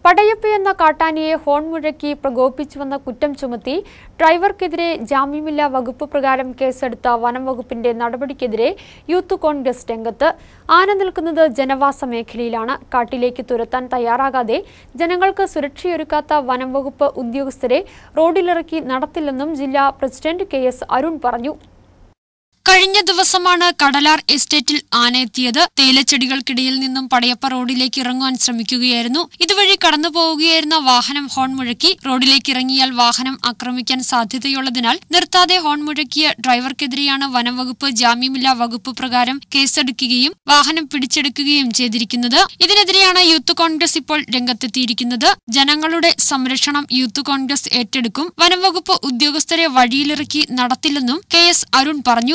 പടയപ്പ എന്ന കാട്ടാനയെ ഹോൺ മുഴക്കി പ്രകോപിച്ചുവെന്ന കുറ്റം ചുമത്തി ഡ്രൈവർക്കെതിരെ ജാമ്യമില്ലാ വകുപ്പ് പ്രകാരം കേസെടുത്ത വനം വകുപ്പിന്റെ നടപടിക്കെതിരെ യൂത്ത് കോൺഗ്രസ് രംഗത്ത് ആന നിൽക്കുന്നത് ജനവാസ മേഖലയിലാണ് കാട്ടിലേക്ക് തുരത്താൻ തയ്യാറാകാതെ ജനങ്ങൾക്ക് സുരക്ഷയൊരുക്കാത്ത വനം വകുപ്പ് ഉദ്യോഗസ്ഥരെ റോഡിലിറക്കി നടത്തില്ലെന്നും ജില്ലാ പ്രസിഡന്റ് കെ എസ് അരുൺ പറഞ്ഞു കഴിഞ്ഞ ദിവസമാണ് കടലാർ എസ്റ്റേറ്റിൽ ആന എത്തിയത് തേയിലച്ചെടികൾക്കിടയിൽ നിന്നും പടയപ്പ റോഡിലേക്ക് ഇറങ്ങുവാൻ ശ്രമിക്കുകയായിരുന്നു ഇതുവഴി കടന്നു പോവുകയായിരുന്ന വാഹനം ഹോൺ മുഴക്കി റോഡിലേക്ക് ഇറങ്ങിയാൽ വാഹനം ആക്രമിക്കാൻ സാധ്യതയുള്ളതിനാൽ നിർത്താതെ ഹോൺ മുഴക്കിയ ഡ്രൈവർക്കെതിരെയാണ് വനം വകുപ്പ് ജാമ്യമില്ലാ വകുപ്പ് പ്രകാരം കേസെടുക്കുകയും വാഹനം പിടിച്ചെടുക്കുകയും ചെയ്തിരിക്കുന്നത് ഇതിനെതിരെയാണ് യൂത്ത് കോൺഗ്രസ് ഇപ്പോൾ രംഗത്തെത്തിയിരിക്കുന്നത് ജനങ്ങളുടെ സംരക്ഷണം യൂത്ത് കോൺഗ്രസ് ഏറ്റെടുക്കും വനം വകുപ്പ് ഉദ്യോഗസ്ഥരെ വഴിയിലിറക്കി നടത്തില്ലെന്നും കെ എസ് അരുൺ പറഞ്ഞു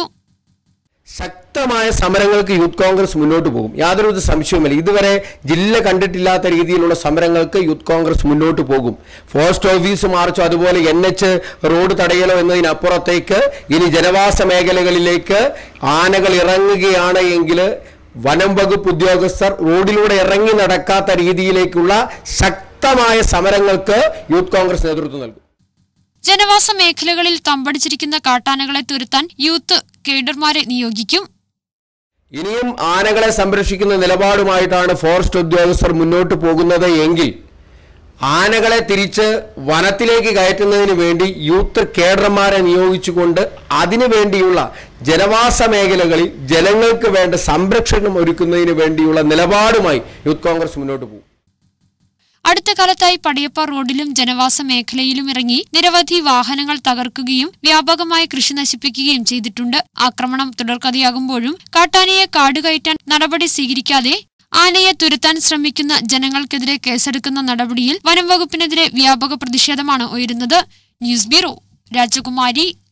ശക്തമായ സമരങ്ങൾക്ക് യൂത്ത് കോൺഗ്രസ് മുന്നോട്ട് പോകും യാതൊരു സംശയവുമില്ല ഇതുവരെ ജില്ല കണ്ടിട്ടില്ലാത്ത രീതിയിലുള്ള സമരങ്ങൾക്ക് യൂത്ത് കോൺഗ്രസ് മുന്നോട്ട് പോകും പോസ്റ്റ് ഓഫീസ് മാർച്ചോ അതുപോലെ എൻ എച്ച് റോഡ് തടയലോ എന്നതിനപ്പുറത്തേക്ക് ഇനി ജനവാസ മേഖലകളിലേക്ക് ആനകൾ ഇറങ്ങുകയാണ് എങ്കിൽ വനം വകുപ്പ് ഉദ്യോഗസ്ഥർ റോഡിലൂടെ ഇറങ്ങി നടക്കാത്ത രീതിയിലേക്കുള്ള ശക്തമായ സമരങ്ങൾക്ക് യൂത്ത് കോൺഗ്രസ് നേതൃത്വം നൽകും ജനവാസ മേഖലകളിൽ തമ്പടിച്ചിരിക്കുന്ന കാട്ടാനകളെ തുരത്താൻ യൂത്ത് കേഡർമാരെ നിയോഗിക്കും ഇനിയും ആനകളെ സംരക്ഷിക്കുന്ന നിലപാടുമായിട്ടാണ് ഫോറസ്റ്റ് ഉദ്യോഗസ്ഥർ മുന്നോട്ട് പോകുന്നത് എങ്കിൽ ആനകളെ തിരിച്ച് വനത്തിലേക്ക് കയറ്റുന്നതിന് വേണ്ടി യൂത്ത് കേഡർമാരെ നിയോഗിച്ചുകൊണ്ട് അതിനു വേണ്ടിയുള്ള ജനവാസ മേഖലകളിൽ ജനങ്ങൾക്ക് വേണ്ട സംരക്ഷണം ഒരുക്കുന്നതിന് വേണ്ടിയുള്ള നിലപാടുമായി യൂത്ത് കോൺഗ്രസ് മുന്നോട്ട് പോകും അടുത്ത കാലത്തായി പടിയപ്പ റോഡിലും ജനവാസ മേഖലയിലും ഇറങ്ങി നിരവധി വാഹനങ്ങൾ തകർക്കുകയും വ്യാപകമായി കൃഷി നശിപ്പിക്കുകയും ചെയ്തിട്ടുണ്ട് ആക്രമണം തുടർക്കഥയാകുമ്പോഴും കാട്ടാനയെ കാടുകയറ്റാൻ നടപടി സ്വീകരിക്കാതെ ആനയെ തുരത്താൻ ശ്രമിക്കുന്ന ജനങ്ങൾക്കെതിരെ കേസെടുക്കുന്ന നടപടിയിൽ വനം വകുപ്പിനെതിരെ വ്യാപക പ്രതിഷേധമാണ് ഉയരുന്നത് ന്യൂസ് ബ്യൂറോ രാജകുമാരി